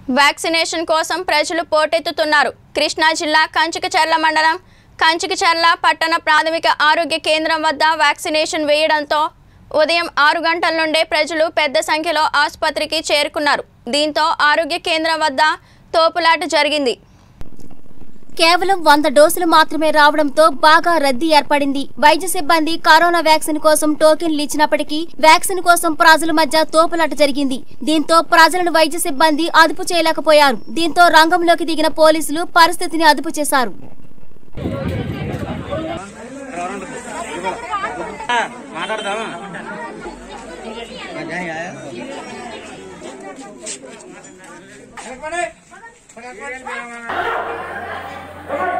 Vaccination కోసం ప్రజలు పోటెత్తుతున్నారు కృష్ణా జిల్లా కంచికచర్ల మండలం కంచికచర్ల పట్టణ ప్రాథమిక ఆరోగ్య కేంద్రం వద్ద వ్యాక్సినేషన్ వేయడంతో ఉదయం ఆరు గంటల నుండే ప్రజలు పెద్ద సంఖ్యలో ఆసుపత్రికి చేరుకున్నారు దీంతో ఆరోగ్య కేంద్రం వద్ద తోపులాట జరిగింది కేవలం వంద డోసులు మాత్రమే రావడంతో బాగా రద్దీ ఏర్పడింది వైద్య సిబ్బంది కరోనా వ్యాక్సిన్ కోసం టోకెన్లు ఇచ్చినప్పటికీ వ్యాక్సిన్ కోసం ప్రజల మధ్య తోపులాట జరిగింది దీంతో ప్రజలను వైద్య సిబ్బంది అదుపు చేయలేకపోయారు దీంతో రంగంలోకి దిగిన పోలీసులు పరిస్థితిని అదుపు చేశారు మాట్లాడదామా Ready?